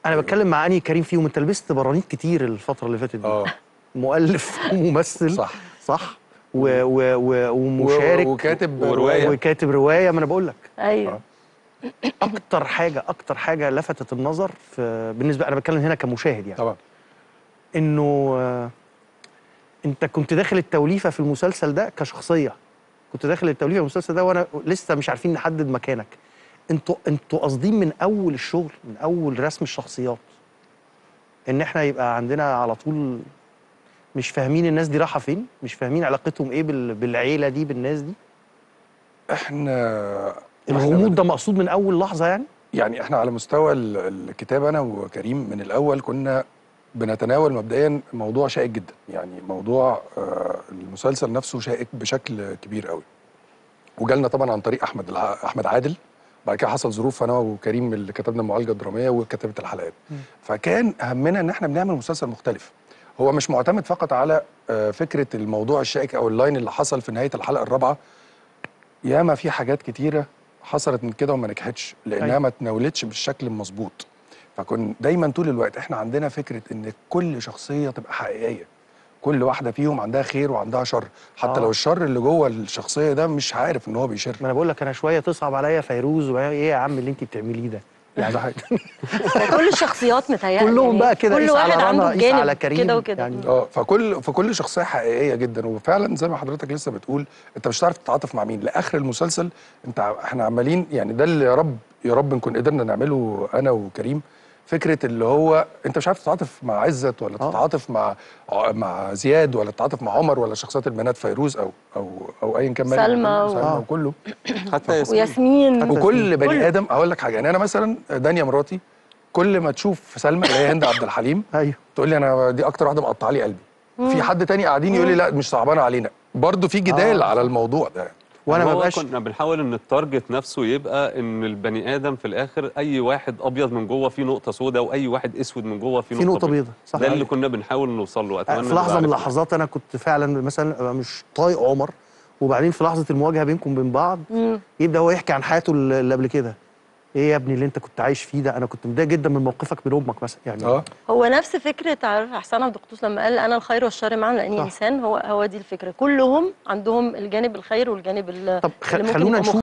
انا بتكلم مع اني كريم فيهم انت لبست برانيت كتير الفتره اللي فاتت دي اه مؤلف وممثل صح صح و و و ومشارك و- وكاتب ورواية. وكاتب روايه ما انا بقول لك ايوه اكتر حاجه اكتر حاجه لفتت النظر في بالنسبه انا بتكلم هنا كمشاهد يعني طبعا انه آه، انت كنت داخل التوليفه في المسلسل ده كشخصيه كنت داخل التوليفه في المسلسل ده وانا لسه مش عارفين نحدد مكانك انتوا انتوا قاصدين من اول الشغل من اول رسم الشخصيات ان احنا يبقى عندنا على طول مش فاهمين الناس دي رايحه فين مش فاهمين علاقتهم ايه بال- بالعيله دي بالناس دي احنا الغموض ده مقصود من اول لحظه يعني يعني احنا على مستوى ال- الكتاب انا وكريم من الاول كنا بنتناول مبدئيا موضوع شائك جدا يعني موضوع آه، المسلسل نفسه شائك بشكل كبير قوي وجالنا طبعا عن طريق احمد الع- احمد عادل بعد كده حصل ظروف انا وكريم اللي كتبنا المعالجه الدراميه وكتابه الحلقات فكان همنا ان احنا بنعمل مسلسل مختلف هو مش معتمد فقط على آه، فكره الموضوع الشائك او اللاين اللي حصل في نهايه الحلقه الرابعه ياما في حاجات كتيره حصلت من كده وما نجحتش لانها أيوة. ما تناولتش بالشكل المظبوط فكن دايما طول الوقت احنا عندنا فكره ان كل شخصيه تبقى حقيقيه كل واحده فيهم عندها خير وعندها شر حتى آه. لو الشر اللي جوه الشخصيه ده مش عارف ان هو بيشر ما انا بقول لك انا شويه تصعب عليا فيروز وبقى ايه يا عم اللي انت بتعمليه ده يعني ده حقيقي. كل الشخصيات متهيألي كلهم يعني بقى كده كل قيس واحد على عنده رنا قيس جانب على كريم كده وكده يعني اه فكل فكل شخصيه حقيقيه جدا وفعلا زي ما حضرتك لسه بتقول انت مش هتعرف تتعاطف مع مين لاخر المسلسل انت ع- احنا عمالين يعني ده اللي يا رب يا رب نكون قدرنا نعمله انا وكريم فكره اللي هو انت مش عارف تتعاطف مع عزت ولا آه. تتعاطف مع ع- مع زياد ولا تتعاطف مع عمر ولا شخصيات البنات فيروز او او او ايا كان مريم سلمى وكله- و- سلمى آه. وكله حتى ياسمين وياسمين حتى وكل بني كله. ادم هقول لك حاجه يعني انا مثلا دانيا مراتي كل ما تشوف سلمى اللي هي هند عبد الحليم ايوه تقول لي انا دي اكتر واحده مقطعه لي قلبي في حد تاني قاعدين يقول لي لا مش صعبانه علينا برضه في جدال آه. على الموضوع ده وانا ما هو بقاش كنا بنحاول ان التارجت نفسه يبقى ان البني ادم في الاخر اي واحد ابيض من جوه فيه نقطه سوداء واي واحد اسود من جوه فيه في نقطه بيضاء صح ده اللي كنا بنحاول نوصل له اتمنى في نبقى لحظه من عارفين. اللحظات انا كنت فعلا مثلا أبقى مش طايق عمر وبعدين في لحظه المواجهه بينكم وبين بعض مم. يبدا هو يحكي عن حياته اللي قبل كده ايه يا ابني اللي انت كنت عايش فيه ده انا كنت متضايق جدا من موقفك من امك مثلا يعني اه هو نفس فكره عارف حسن عبد القدوس لما قال انا الخير والشر معا لاني صح. انسان هو هو دي الفكره كلهم عندهم الجانب الخير والجانب ال- طب خ- اللي ممكن خلونا يبقى نشوف